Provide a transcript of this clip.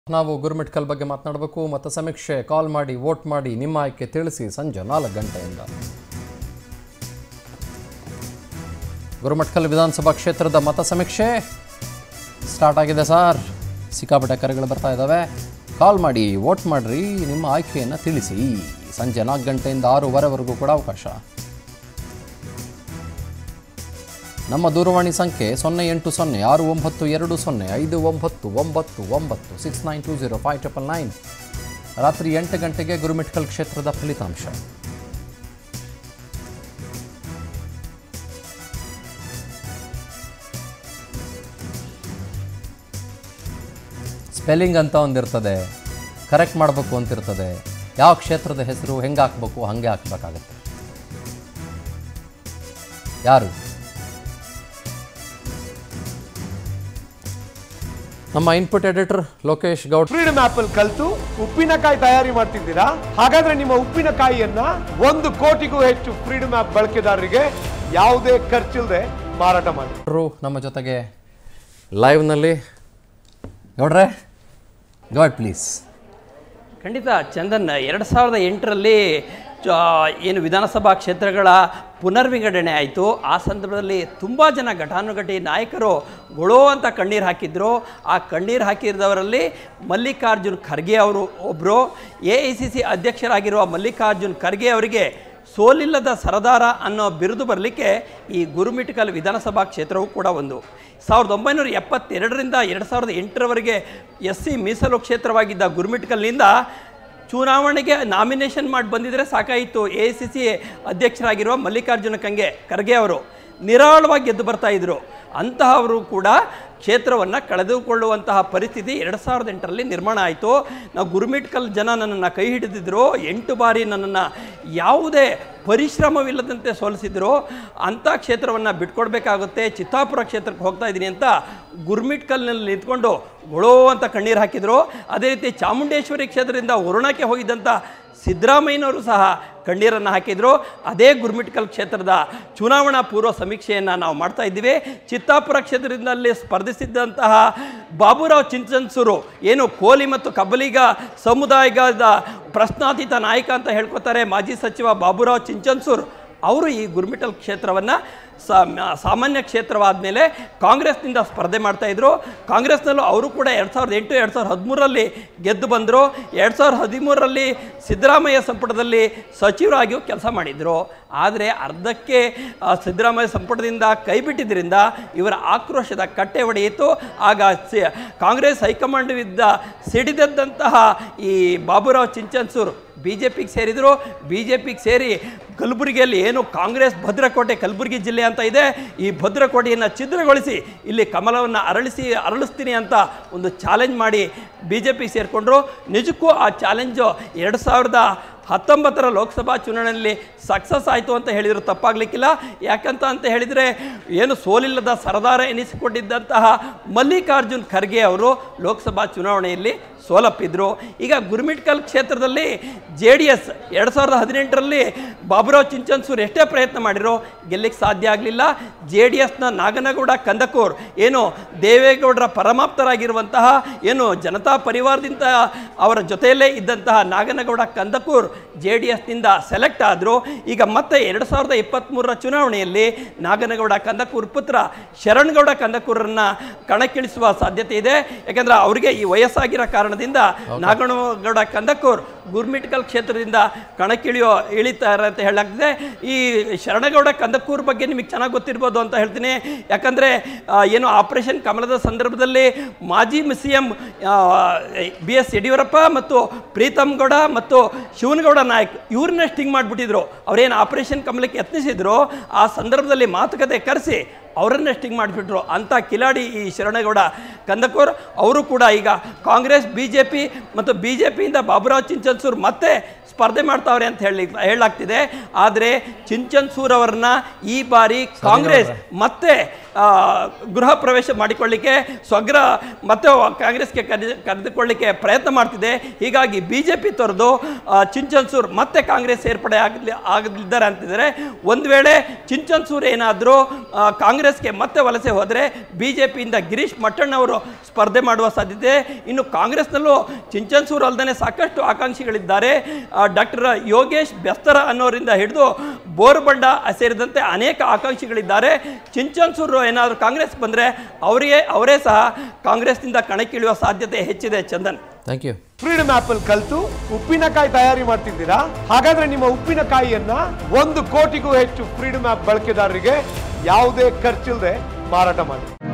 ನಾವು ಗುರುಮಿಟ್ಕಲ್ ಬಗ್ಗೆ ಮಾತನಾಡಬೇಕು ಮತ್ತು ಸಮೀಕ್ಷೆ ಕಾಲ್ ಮಾಡಿ ವೋಟ್ ಮಾಡಿ ನಿಮ್ಮ ಆಯ್ಕೆ ತಿಳಿಸಿ ಸಂಜೆ ನಾಲ್ಕು ಗಂಟೆಯಿಂದ ಗುರುಮಟ್ಕಲ್ ವಿಧಾನಸಭಾ ಕ್ಷೇತ್ರದ ಮತ ಸಮೀಕ್ಷೆ ಸ್ಟಾರ್ಟ್ ಆಗಿದೆ ಸರ್ ಸಿಕ್ಕಾಪಟ್ಟೆ ಕರೆಗಳು ಬರ್ತಾ ಇದ್ದಾವೆ ಕಾಲ್ ಮಾಡಿ ವೋಟ್ ಮಾಡಿರಿ ನಿಮ್ಮ ಆಯ್ಕೆಯನ್ನು ತಿಳಿಸಿ ಸಂಜೆ ನಾಲ್ಕು ಗಂಟೆಯಿಂದ ಆರೂವರೆವರೆಗೂ ಕೂಡ ಅವಕಾಶ ನಮ್ಮ ದೂರವಾಣಿ ಸಂಖ್ಯೆ ಸೊನ್ನೆ ಎಂಟು ಸೊನ್ನೆ ಆರು ಒಂಬತ್ತು ಎರಡು ಸೊನ್ನೆ ಐದು ಒಂಬತ್ತು ಒಂಬತ್ತು ಒಂಬತ್ತು six nine two zero five triple nine ರಾತ್ರಿ ಎಂಟು ಗಂಟೆಗೆ ಗುರುಮಿಟ್ಕಲ್ ಕ್ಷೇತ್ರದ ಫಲಿತಾಂಶ ಸ್ಪೆಲ್ಲಿಂಗ್ ಅಂತ ಒಂದಿರ್ತದೆ ಕರೆಕ್ಟ್ ಮಾಡಬೇಕು ಅಂತಿರ್ತದೆ ಯಾವ ಕ್ಷೇತ್ರದ ಹೆಸರು ಹೆಂಗೆ ಹಾಕ್ಬೇಕು ಹಾಗೆ ಹಾಕ್ಬೇಕಾಗತ್ತೆ ಯಾರು ನಮ್ಮ input editor Lokesh Gowda freedom app ಅಲ್ಲಿ ಕಲ್ತು ಉಪ್ಪಿನಕಾಯಿ ತಯಾರಿ ಮಾಡ್ತಿದ್ದೀರಾ ಹಾಗಾದ್ರೆ ನಿಮ್ಮ ಉಪ್ಪಿನಕಾಯಿಯನ್ನ ಒಂದು ಕೋಟಿಗೂ ಹೆಚ್ಚು ಫ್ರೀಡಮ್ ಆಪ್ ಬಳಕೆದಾರರಿಗೆ ಯಾವುದೇ ಖರ್ಚಿಲ್ಲದೆ ಮಾರಾಟ ಮಾಡಿ ಅವರು ನಮ್ಮ ಜೊತೆಗೆ ಲೈವ್ನಲ್ಲಿ ಗೌಡ್ರೆ ಗಾಡ್ ಪ್ಲೀಸ್ ಖಂಡಿತ ಚಂದನ್ ಎರಡು ಸಾವಿರದ ಎಂಟರಲ್ಲಿ ಚ- ಏನು ವಿಧಾನಸಭಾ ಕ್ಷೇತ್ರಗಳ ಪುನರ್ವಿಂಗಡಣೆ ಆಯಿತು ಆ ಸಂದರ್ಭದಲ್ಲಿ ತುಂಬ ಜನ ಘಟಾನುಘಟಿ ನಾಯಕರು ಗೊಳೋ ಅಂತ ಕಣ್ಣೀರು ಹಾಕಿದ್ರು ಆ ಕಣ್ಣೀರು ಹಾಕಿದವರಲ್ಲಿ ಮಲ್ಲಿಕಾರ್ಜುನ್ ಖರ್ಗೆ ಅವರು ಒಬ್ಬರು ಎ ಐ ಸಿ ಸಿ ಅಧ್ಯಕ್ಷರಾಗಿರುವ ಮಲ್ಲಿಕಾರ್ಜುನ್ ಖರ್ಗೆ ಅವರಿಗೆ ಸೋಲಿಲ್ಲದ ಸರದಾರ ಅನ್ನೋ ಬಿರುದು ಬರಲಿಕ್ಕೆ ಈ ಗುರುಮಿಟ್ಕಲ್ ವಿಧಾನಸಭಾ ಕ್ಷೇತ್ರವೂ ಕೂಡ ಒಂದು ಸಾವಿರದ ಒಂಬೈನೂರ ಎಪ್ಪತ್ತೆರಡರಿಂದ ಎರಡು ಸಾವಿರದ ಎಂಟರವರೆಗೆ ಎಸ್ ಸಿ ಮೀಸಲು ಕ್ಷೇತ್ರವಾಗಿದ್ದ ಗುರುಮಿಟ್ಕಲ್ನಿಂದ ಚುನಾವಣೆಗೆ ನಾಮಿನೇಷನ್ ಮಾಡಿ ಬಂದಿದ್ರೆ ಸಾಕಾಯಿತು ಎ ಐ ಸಿ ಸಿ ಅಧ್ಯಕ್ಷರಾಗಿರುವ ಮಲ್ಲಿಕಾರ್ಜುನ ಖಂಗೆ ಖರ್ಗೆ ಅವರು ನಿರಾಳವಾಗಿ ಗೆದ್ದು ಬರ್ತಾ ಇದ್ರು ಅಂತಹವರು ಕೂಡ ಕ್ಷೇತ್ರವನ್ನು ಕಳೆದುಕೊಳ್ಳುವಂತಹ ಪರಿಸ್ಥಿತಿ ಎರಡು ಸಾವಿರದ ಎಂಟರಲ್ಲಿ ನಿರ್ಮಾಣ ಆಯಿತು ನಾವು ಗುರುಮಿಟ್ಕಲ್ ಜನ ನನ್ನನ್ನು ಕೈ ಹಿಡಿದಿದ್ರು ಎಂಟು ಬಾರಿ ನನ್ನನ್ನು ಯಾವುದೇ ಪರಿಶ್ರಮವಿಲ್ಲದಂತೆ ಸೋಲಿಸಿದ್ರು ಅಂಥ ಕ್ಷೇತ್ರವನ್ನು ಬಿಟ್ಕೊಡ್ಬೇಕಾಗುತ್ತೆ ಚಿತ್ತಾಪುರ ಕ್ಷೇತ್ರಕ್ಕೆ ಹೋಗ್ತಾ ಇದ್ದೀನಿ ಅಂತ ಗುರುಮಿಟ್ಕಲ್ನಲ್ಲಿ ನಿಂತ್ಕೊಂಡು ಗೊಳೋ ಅಂತ ಕಣ್ಣೀರು ಹಾಕಿದರು ಅದೇ ರೀತಿ ಚಾಮುಂಡೇಶ್ವರಿ ಕ್ಷೇತ್ರದಿಂದ ವರುಣಕ್ಕೆ ಹೋಗಿದ್ದಂಥ ಸಿದ್ದರಾಮಯ್ಯನವರು ಸಹ ಕಣ್ಣೀರನ್ನು ಹಾಕಿದರು ಅದೇ ಗುರ್ಮಿಟ್ಕಲ್ ಕ್ಷೇತ್ರದ ಚುನಾವಣಾ ಪೂರ್ವ ಸಮೀಕ್ಷೆಯನ್ನು ನಾವು ಮಾಡ್ತಾ ಇದ್ದೀವಿ ಚಿತ್ತಾಪುರ ಕ್ಷೇತ್ರದಿಂದಲೇ ಸ್ಪರ್ಧಿಸಿದ್ದಂತಹ ಬಾಬುರಾವ್ ಚಿಂಚನ್ಸೂರು ಏನು ಕೋಲಿ ಮತ್ತು ಕಬ್ಬಲಿಗ ಸಮುದಾಯದ ಪ್ರಶ್ನಾತೀತ ನಾಯಕ ಅಂತ ಹೇಳ್ಕೊತಾರೆ ಮಾಜಿ ಸಚಿವ ಬಾಬುರಾವ್ ಚಿಂಚನ್ಸೂರು ಅವರು ಈ ಗುರ್ಮಿಟಲ್ ಕ್ಷೇತ್ರವನ್ನು ಸಾಮಾನ್ಯ ಕ್ಷೇತ್ರವಾದ ಮೇಲೆ ಕಾಂಗ್ರೆಸ್ನಿಂದ ಸ್ಪರ್ಧೆ ಮಾಡ್ತಾಯಿದ್ರು ಕಾಂಗ್ರೆಸ್ನಲ್ಲೂ ಅವರು ಕೂಡ ಎರಡು ಸಾವಿರದ ಎಂಟು ಎರಡು ಸಾವಿರದ ಹದಿಮೂರರಲ್ಲಿ ಗೆದ್ದು ಬಂದರು ಎರಡು ಸಾವಿರದ ಹದಿಮೂರರಲ್ಲಿ ಸಿದ್ದರಾಮಯ್ಯ ಸಂಪುಟದಲ್ಲಿ ಸಚಿವರಾಗಿಯೂ ಕೆಲಸ ಮಾಡಿದರು ಆದರೆ ಅರ್ಧಕ್ಕೆ ಆ, ಸಿದ್ದರಾಮಯ್ಯ ಸಂಪುಟದಿಂದ ಕೈಬಿಟ್ಟಿದ್ದರಿಂದ ಇವರ ಆಕ್ರೋಶದ ಕಟ್ಟೆ ಒಡೆಯಿತು ಆಗ ಸಿ ಕಾಂಗ್ರೆಸ್ ಹೈಕಮಾಂಡ್ವಿದ್ದ ಸಿಡಿದದ್ದಂತಹ ಈ ಬಾಬುರಾವ್ ಚಿಂಚನ್ಸೂರು ಬಿ ಜೆ ಪಿಗೆ ಸೇರಿದರು ಬಿ ಜೆ ಪಿಗೆ ಸೇರಿ ಕಲಬುರಗಿಯಲ್ಲಿ ಏನು ಕಾಂಗ್ರೆಸ್ ಭದ್ರಕೋಟೆ ಕಲಬುರಗಿ ಜಿಲ್ಲೆ ಅಂತ ಇದೆ ಈ ಭದ್ರಕೋಟೆಯನ್ನು ಛಿದ್ರಗೊಳಿಸಿ ಇಲ್ಲಿ ಕಮಲವನ್ನು ಅರಳಿಸಿ ಅರಳಿಸ್ತೀನಿ ಅಂತ ಒಂದು ಚಾಲೆಂಜ್ ಮಾಡಿ ಬಿ ಜೆ ಪಿ ಸೇರಿಕೊಂಡ್ರು ನಿಜಕ್ಕೂ ಆ ಚಾಲೆಂಜು ಎರಡು ಸಾವಿರದ ಹತ್ತೊಂಬತ್ತರ ಲೋಕಸಭಾ ಚುನಾವಣೆಯಲ್ಲಿ ಸಕ್ಸಸ್ ಆಯಿತು ಅಂತ ಹೇಳಿದ್ರು ತಪ್ಪಾಗಲಿಕ್ಕಿಲ್ಲ ಯಾಕಂತ ಅಂತ ಹೇಳಿದರೆ ಏನು ಸೋಲಿಲ್ಲದ ಸರದಾರ ಎನಿಸಿಕೊಂಡಿದ್ದಂತಹ ಮಲ್ಲಿಕಾರ್ಜುನ್ ಖರ್ಗೆ ಅವರು ಲೋಕಸಭಾ ಚುನಾವಣೆಯಲ್ಲಿ ಸೋಲಪ್ಪಿದ್ರು ಈಗ ಗುರುಮಿಟ್ಕಲ್ ಕ್ಷೇತ್ರದಲ್ಲಿ ಜೆ ಡಿ ಎಸ್ ಎರಡು ಸಾವಿರದ ಹದಿನೆಂಟರಲ್ಲಿ ಬಾಬುರಾವ್ ಚಿಂಚನ್ಸೂರ್ ಎಷ್ಟೇ ಪ್ರಯತ್ನ ಮಾಡಿರೋ ಗೆಲ್ಲಿಕ್ಕೆ ಸಾಧ್ಯ ಆಗಲಿಲ್ಲ ಜೆ ಡಿ ಎಸ್ನ ನಾಗನಗೌಡ ಕಂದಕೂರ್ ಏನು ದೇವೇಗೌಡರ ಪರಮಾಪ್ತರಾಗಿರುವಂತಹ ಏನು ಜನತಾ ಪರಿವಾರದಿಂದ ಅವರ ಜೊತೆಯಲ್ಲೇ ಇದ್ದಂತಹ ನಾಗನಗೌಡ ಕಂದಕೂರ್ ಜೆ ಡಿ ಎಸ್ನಿಂದ ಸೆಲೆಕ್ಟ್ ಆದರು ಈಗ ಮತ್ತೆ ಎರಡು ಸಾವಿರದ ಇಪ್ಪತ್ತ್ಮೂರರ ಚುನಾವಣೆಯಲ್ಲಿ ನಾಗನಗೌಡ ಕಂದಕೂರ್ ಪುತ್ರ ಶರಣ್ಗೌಡ ಕಂದಕೂರನ್ನು ಕಣಕ್ಕಿಳಿಸುವ ಸಾಧ್ಯತೆ ಇದೆ ಯಾಕಂದರೆ ಅವರಿಗೆ ಈ ವಯಸ್ಸಾಗಿರೋ ಕಾರಣದಿಂದ ನಾಗನಗೌಡ ಕಂದಕೂರ್ ಗುರ್ಮಿಟ್ಕಲ್ ಕ್ಷೇತ್ರದಿಂದ ಕಣಕ್ಕಿಳಿಯೋ ಇಳಿತಾರೆ ಅಂತ ಹೇಳಲಾಗ್ತದೆ ಈ ಶರಣಗೌಡ ಕಂದಕೂರ್ ಬಗ್ಗೆ ನಿಮಗೆ ಚೆನ್ನಾಗಿ ಗೊತ್ತಿರ್ಬೋದು ಅಂತ ಹೇಳ್ತೀನಿ ಯಾಕಂದರೆ ಏನು ಆಪರೇಷನ್ ಕಮಲದ ಸಂದರ್ಭದಲ್ಲಿ ಮಾಜಿ C M B S Yediyurappa ಮತ್ತು ಪ್ರೀತಮ್ ಗೌಡ ಮತ್ತು ಶಿವನಗೌಡ ನಾಯಕ್ ಇವ್ರನ್ನ ಸ್ಟಿಂಗ್ ಮಾಡಿಬಿಟ್ಟಿದ್ರು ಅವರೇನು ಆಪರೇಷನ್ ಕಮಲಕ್ಕೆ ಯತ್ನಿಸಿದ್ರು ಆ ಸಂದರ್ಭದಲ್ಲಿ ಮಾತುಕತೆ ಕರೆಸಿ ಅವರನ್ನ ಸ್ಟಿಂಗ್ ಮಾಡಿಬಿಟ್ರು ಅಂಥ ಕಿಲಾಡಿ ಈ ಶರಣಗೌಡ ಕಂದಕೂರ್ ಅವರು ಕೂಡ ಈಗ ಕಾಂಗ್ರೆಸ್ ಬಿ ಜೆ ಪಿ ಮತ್ತು ಬಿ ಜೆ ಪಿಯಿಂದ ಬಾಬುರಾವ್ ಚಿಂಚನ್ಸೂರ್ ಮತ್ತೆ ಸ್ಪರ್ಧೆ ಮಾಡ್ತಾವ್ರೆ ಅಂತ ಹೇಳಿ ಹೇಳಲಾಗ್ತಿದೆ ಆದರೆ ಚಿಂಚನ್ಸೂರ್ ಅವರನ್ನ ಈ ಬಾರಿ ಕಾಂಗ್ರೆಸ್ ಮತ್ತೆ ಆ, ಗೃಹ ಪ್ರವೇಶ ಮಾಡಿಕೊಳ್ಳಿಕ್ಕೆ ಸ್ವಗ್ರ ಮತ್ತೆ ಕಾಂಗ್ರೆಸ್ಗೆ ಕರೆ ಕರೆದುಕೊಳ್ಳಿಕ್ಕೆ ಪ್ರಯತ್ನ ಮಾಡ್ತಿದೆ ಹೀಗಾಗಿ ಬಿ ಜೆ ಪಿ ತೊರೆದು ಚಿಂಚನ್ಸೂರ್ ಮತ್ತೆ ಕಾಂಗ್ರೆಸ್ ಸೇರ್ಪಡೆ ಆಗಲಿ ಆಗಲಿದ್ದಾರೆ ಅಂತಿದ್ದಾರೆ ಒಂದು ವೇಳೆ ಚಿಂಚನ್ಸೂರ್ ಏನಾದರೂ ಕಾಂಗ್ರೆಸ್ಗೆ ಮತ್ತೆ ವಲಸೆ ಹೋದರೆ ಬಿ ಜೆ ಪಿಯಿಂದ ಗಿರೀಶ್ ಮಟ್ಟಣ್ಣವರು ಸ್ಪರ್ಧೆ ಮಾಡುವ ಸಾಧ್ಯತೆ ಇನ್ನು ಕಾಂಗ್ರೆಸ್ನಲ್ಲೂ ಚಿಂಚನ್ಸೂರ್ ಅಲ್ಲದೆ ಸಾಕಷ್ಟು ಆಕಾಂಕ್ಷಿಗಳಿದ್ದಾರೆ ಡಾಕ್ಟರ್ ಯೋಗೇಶ್ ಬೆಸ್ತರ ಅನ್ನೋರಿಂದ ಹಿಡಿದು ಬೋರ್ಬಂಡ ಸೇರಿದಂತೆ ಅನೇಕ ಆಕಾಂಕ್ಷಿಗಳಿದ್ದಾರೆ ಚಿಂಚನ್ಸೂರು ಏನಾದರೂ ಕಾಂಗ್ರೆಸ್ ಬಂದರೆ ಅವರಿಗೆ ಅವರೇ ಸಹ ಕಾಂಗ್ರೆಸ್ನಿಂದ ಕಣಕ್ಕಿಳಿಯುವ ಸಾಧ್ಯತೆ ಹೆಚ್ಚಿದೆ Chandan thank you freedom app ಅಲ್ಲಿ ಕಲ್ತು ಉಪ್ಪಿನಕಾಯಿ ತಯಾರಿ ಮಾಡ್ತಿದ್ದೀರಾ ಹಾಗಾದ್ರೆ ನಿಮ್ಮ ಉಪ್ಪಿನಕಾಯಿಯನ್ನ ಒಂದು ಕೋಟಿಗೂ ಹೆಚ್ಚು ಫ್ರೀಡಮ್ ಆಪ್ ಬಳಕೆದಾರರಿಗೆ ಯಾವುದೇ ಖರ್ಚಿಲ್ಲದೆ ಮಾರಾಟ ಮಾಡಿ